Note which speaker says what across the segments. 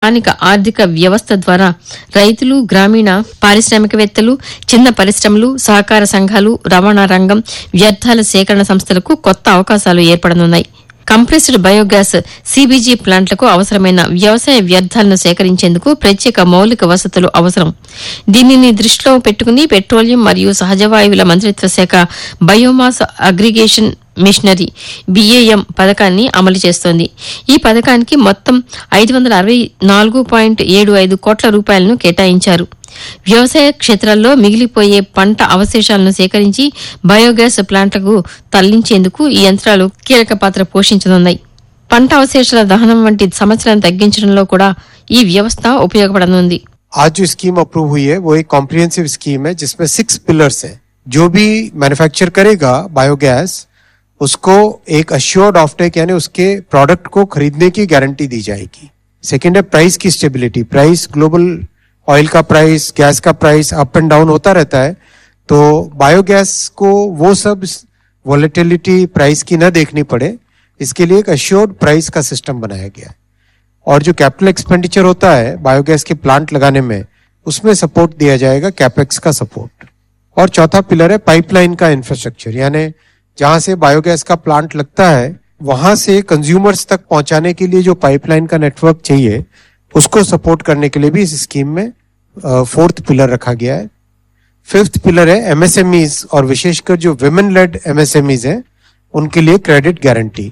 Speaker 1: స్థానిక ఆర్థిక వ్యవస్థ ద్వారా రైతులు గ్రామీణ పారిశ్రామికవేత్తలు చిన్న పరిశ్రమలు సహకార సంఘాలు రవాణా రంగం వ్యర్థాల సేకరణ సంస్థలకు కొత్త అవకాశాలు ఏర్పడనున్నాయి కంప్రెస్డ్ బయోగ్యాస్ సీబీజీ ప్లాంట్లకు అవసరమైన వ్యవసాయ వ్యర్థాలను సేకరించేందుకు ప్రత్యేక మౌలిక వసతులు అవసరం దీనిని దృష్టిలో పెట్టుకుని పెట్రోలియం మరియు సహజ వాయువుల మంత్రిత్వ శాఖ బయోమాస్ అగ్రిగేషన్ మిషనరీ బీఏఎం పథకాన్ని అమలు చేస్తోంది ఈ పథకానికి మొత్తం ఐదు వందల అరవై నాలుగు పాయింట్ ఏడు ఐదు కోట్ల రూపాయలను కేటాయించారు వ్యవసాయ క్షేత్రాల్లో మిగిలిపోయే పంట అవశేషాలను సేకరించి బయోగ్యాస్ ప్లాంట్లకు తరలించేందుకు ఈ యంత్రాలు కీలక పాత్ర పోషించనున్నాయి పంట అవశేషాల దహనం వంటి సమస్యలను తగ్గించడంలో కూడా ఈ వ్యవస్థ ఉపయోగపడనుంది
Speaker 2: आज जो स्कीम अप्रूव हुई है वो एक कॉम्प्रिहेंसिव स्कीम है जिसमें सिक्स पिलर्स है जो भी मैन्युफैक्चर करेगा बायोगैस उसको एक अश्योर्ड ऑफटेक यानी उसके प्रोडक्ट को खरीदने की गारंटी दी जाएगी सेकेंड है प्राइस की स्टेबिलिटी प्राइस ग्लोबल ऑयल का प्राइस गैस का प्राइस अप एंड डाउन होता रहता है तो बायोगैस को वो सब वॉलेटिलिटी प्राइस की न देखनी पड़े इसके लिए एक अश्योर्ड प्राइस का सिस्टम बनाया गया है और जो कैपिटल एक्सपेंडिचर होता है बायोगैस के प्लांट लगाने में उसमें सपोर्ट दिया जाएगा कैपेक्स का सपोर्ट और चौथा पिलर है पाइपलाइन का इंफ्रास्ट्रक्चर यानी जहां से बायोगैस का प्लांट लगता है वहां से कंज्यूमर्स तक पहुंचाने के लिए जो पाइपलाइन का नेटवर्क चाहिए उसको सपोर्ट करने के लिए भी इस स्कीम में फोर्थ पिलर रखा गया है फिफ्थ पिलर है एमएसएमईज और विशेषकर जो विमेन लेड एमएसएमईज हैं उनके लिए क्रेडिट गारंटी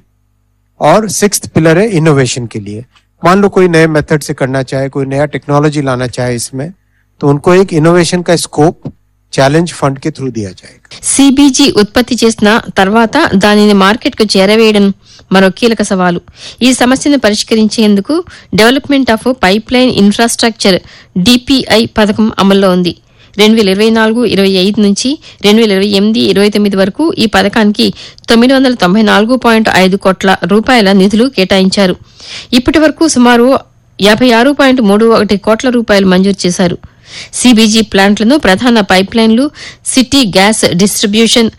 Speaker 2: और सिक्स पिलर है इनोवेशन के लिए मान लो कोई नए मेथड से करना चाहे कोई नया टेक्नोलॉजी लाना चाहे इसमें तो उनको एक इनोवेशन का स्कोप चैलेंज फंड के थ्रू दिया जाएगा
Speaker 1: సిబిజీ ఉత్పత్తి చేసిన తర్వాత దానిని మార్కెట్కు చేరవేయడం మరో కీలక సవాలు ఈ సమస్యను పరిష్కరించేందుకు development of pipeline infrastructure DPI పథకం అమల్లో ఉంది రెండు వేల ఇరవై నాలుగు ఇరవై ఐదు నుంచి రెండు వేల ఇరవై ఎనిమిది ఇరవై తొమ్మిది వరకు ఈ పథకానికి తొమ్మిది వందల తొంభై నాలుగు పాయింట్ ఐదు కోట్ల రూపాయల నిధులు కేటాయించారు ఇప్పటి వరకు సుమారు యాభై ఆరు పాయింట్ మూడు ఒకటి కోట్ల రూపాయలు మంజూరు చేశారు సిబిజీ ప్లాంట్లను ప్రధాన పైప్లైన్లు సిటీ గ్యాస్ డిస్ట్రిబ్యూషన్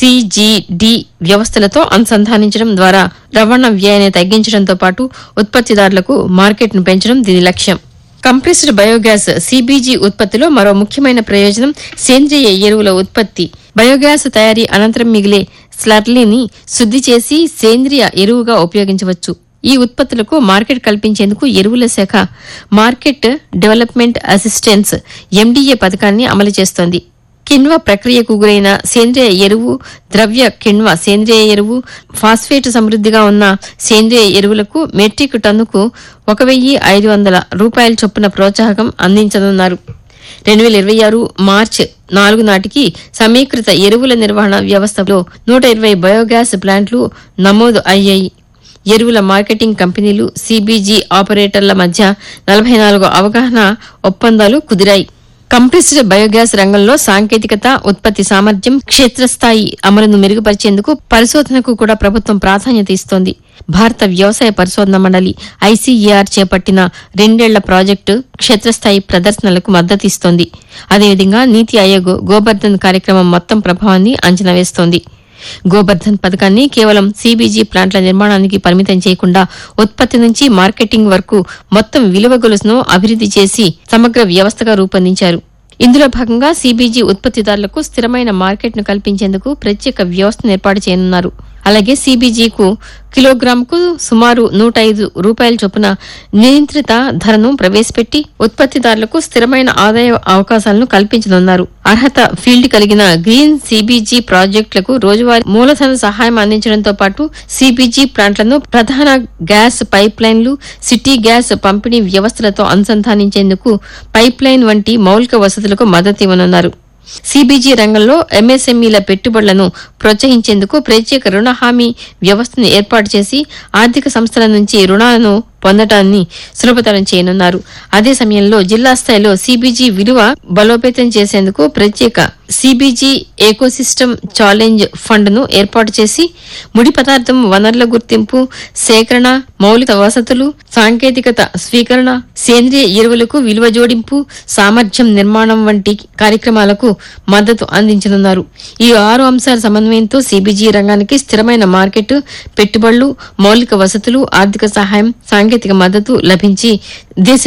Speaker 1: సిజిడి వ్యవస్థలతో అనుసంధానించడం ద్వారా రవాణా వ్యయాన్ని తగ్గించడంతో పాటు ఉత్పత్తిదారులకు మార్కెట్ను పెంచడం దీని లక్ష్యం కంప్రెస్డ్ బయోగ్యాస్ సిబిజీ ఉత్పత్తిలో మరో ముఖ్యమైన ప్రయోజనం సేంద్రియ ఎరువుల ఉత్పత్తి బయోగ్యాస్ తయారీ అనంతరం మిగిలే స్లర్లీని శుద్ధి చేసి సేంద్రియ ఎరువుగా ఉపయోగించవచ్చు ఈ ఉత్పత్తులకు మార్కెట్ కల్పించేందుకు ఎరువుల శాఖ మార్కెట్ డెవలప్మెంట్ అసిస్టెన్స్ ఎండీఏ పథకాన్ని అమలు చేస్తోంది కిణ్వ ప్రక్రియకు గురైన సేంద్రియ ఎరువు ద్రవ్య కిణ్వ సేంద్రియ ఎరువు ఫాస్ఫేట్ సమృద్ధిగా ఉన్న సేంద్రియ ఎరువులకు మెట్రిక్ టన్నుకు ఒక వెయ్యి ఐదు వందల రూపాయల చొప్పున ప్రోత్సాహకం అందించనున్నారు రెండు వేల ఇరవై ఆరు మార్చ్ నాలుగు నాటికి సమీకృత ఎరువుల నిర్వహణ వ్యవస్థలో నూట ఇరవై బయోగ్యాస్ ప్లాంట్లు నమోదు అయ్యాయి ఎరువుల మార్కెటింగ్ కంపెనీలు సిబిజీ ఆపరేటర్ల మధ్య నలభై నాలుగు అవగాహన ఒప్పందాలు కుదిరాయి కంప్రెస్డ్ బయోగ్యాస్ రంగంలో సాంకేతికత ఉత్పత్తి సామర్థ్యం క్షేత్రస్థాయి అమలును మెరుగుపరిచేందుకు పరిశోధనకు కూడా ప్రభుత్వం ప్రాధాన్యత ఇస్తోంది భారత వ్యవసాయ పరిశోధన మండలి ఐసీఏఆర్ చేపట్టిన రెండేళ్ల ప్రాజెక్టు క్షేత్రస్థాయి ప్రదర్శనలకు మద్దతిస్తోంది అదేవిధంగా నీతి ఆయోగ్ గోబర్ధన్ కార్యక్రమం మొత్తం ప్రభావాన్ని అంచనా వేస్తోంది గోబర్ధన్ పథకాన్ని కేవలం సీబీజీ ప్లాంట్ల నిర్మాణానికి పరిమితం చేయకుండా ఉత్పత్తి నుంచి మార్కెటింగ్ వరకు మొత్తం విలువ గొలుసును అభివృద్ది చేసి సమగ్ర వ్యవస్థగా రూపొందించారు ఇందులో భాగంగా సీబీజీ ఉత్పత్తిదారులకు స్థిరమైన మార్కెట్ను కల్పించేందుకు ప్రత్యేక వ్యవస్థను ఏర్పాటు చేయనున్నారు అలాగే సీబీజీకు కిలోగ్రాముకు సుమారు నూట ఐదు రూపాయల చొప్పున నియంత్రిత ధరను ప్రవేశపెట్టి ఉత్పత్తిదారులకు స్థిరమైన ఆదాయ అవకాశాలను కల్పించనున్నారు అర్హత ఫీల్డ్ కలిగిన గ్రీన్ సీబీజీ ప్రాజెక్టులకు రోజువారీ మూలధన సహాయం అందించడంతో పాటు సీబీజీ ప్లాంట్లను ప్రధాన గ్యాస్ పైప్ లైన్లు సిటీ గ్యాస్ పంపిణీ వ్యవస్థలతో అనుసంధానించేందుకు పైప్ లైన్ వంటి మౌలిక వసతులకు మద్దతు ఇవ్వనున్నారు సిబిజీ రంగంలో ఎంఎస్ఎంఈల పెట్టుబడులను ప్రోత్సహించేందుకు ప్రత్యేక రుణ హామీ వ్యవస్థను ఏర్పాటు చేసి ఆర్థిక సంస్థల నుంచి రుణాలను పొందటాన్ని సులభతరం చేయనున్నారు అదే సమయంలో జిల్లా స్థాయిలో సిబిజీ విలువ బలోపేతం చేసేందుకు ప్రత్యేక సిబిజీ ఎకోసిస్టమ్ ఛాలెంజ్ ఫండ్ ను ఏర్పాటు చేసి ముడి పదార్థం వనరుల గుర్తింపు సేకరణ మౌలిక వసతులు సాంకేతికత స్వీకరణ సేంద్రియ ఎరువులకు విలువ జోడింపు సామర్థ్యం నిర్మాణం వంటి కార్యక్రమాలకు మద్దతు అందించనున్నారు ఈ ఆరు అంశాల సమన్వయంతో సిబిజీ రంగానికి స్థిరమైన మార్కెట్ పెట్టుబడులు మౌలిక వసతులు ఆర్థిక సహాయం సాంకేతిక మద్దతు లభించి దేశ